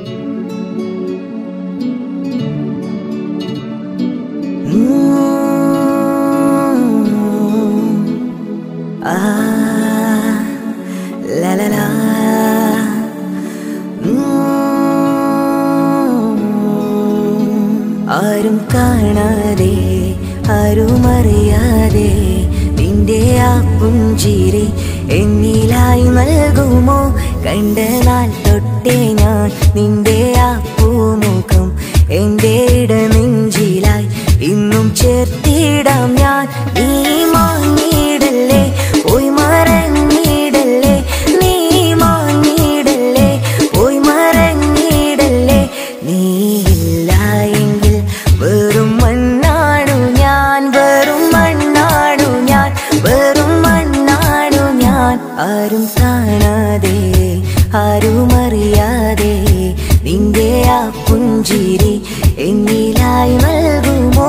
ആ ലാ ലാ ലാ ആരും കാണാതെ ആരും അറിയാതെ നിന്റെ ആ പുഞ്ചിരി എന്നിലായി നൽകുമോ കണ്ട നാൾ തൊട്ടേ ഞാൻ നിന്റെ ആ പൂമുഖം എന്റെ ഇടനെഞ്ചിലായി ഇന്നും ചേർത്തിടാം ഞാൻ നീ മാങ്ങിയിടല്ലേ പോയി മറങ്ങിയിടല്ലേ നീ മാങ്ങിയിടല്ലേ പോയി മറങ്ങിയിടല്ലേ നീ ഇല്ല എങ്കിൽ വെറും മണ്ണാണു ഞാൻ വെറും മണ്ണാണു ഞാൻ വെറും മണ്ണാണു ഞാൻ ആരും കാണാതെ ആരും അറിയാതെ നിന്റെ ആ പുഞ്ചിരി എന്നിലായി നൽകുമോ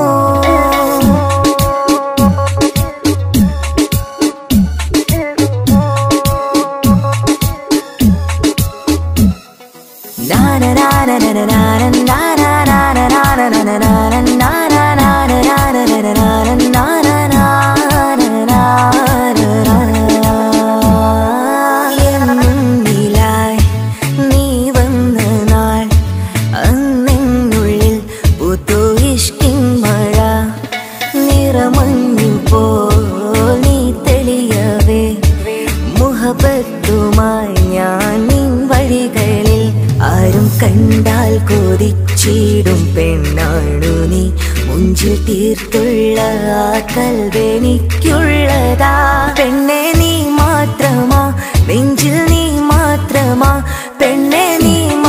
എന്നിലായി നീ വന്ന നാൾ അന്നെന്നുള്ളിൽ പുതു ഇഷ്കിൻ മഴ നിറമഞ്ഞു പോ നീ തെളിയവേ മുഹബത്തുമായി ഞാൻ നിൻ വഴികളിൽ ആരും കണ്ടാൽ കൊതിച്ചിടും പെണ്ണാണു നീ മുഞ്ചിൽ തീർത്തുള്ള ആ കൽവെനിക്കുള്ളതാ പെണ്ണെ നീ മാത്രമാ നെഞ്ചിൽ നീ മാത്രമാ പെണ്ണെ നീ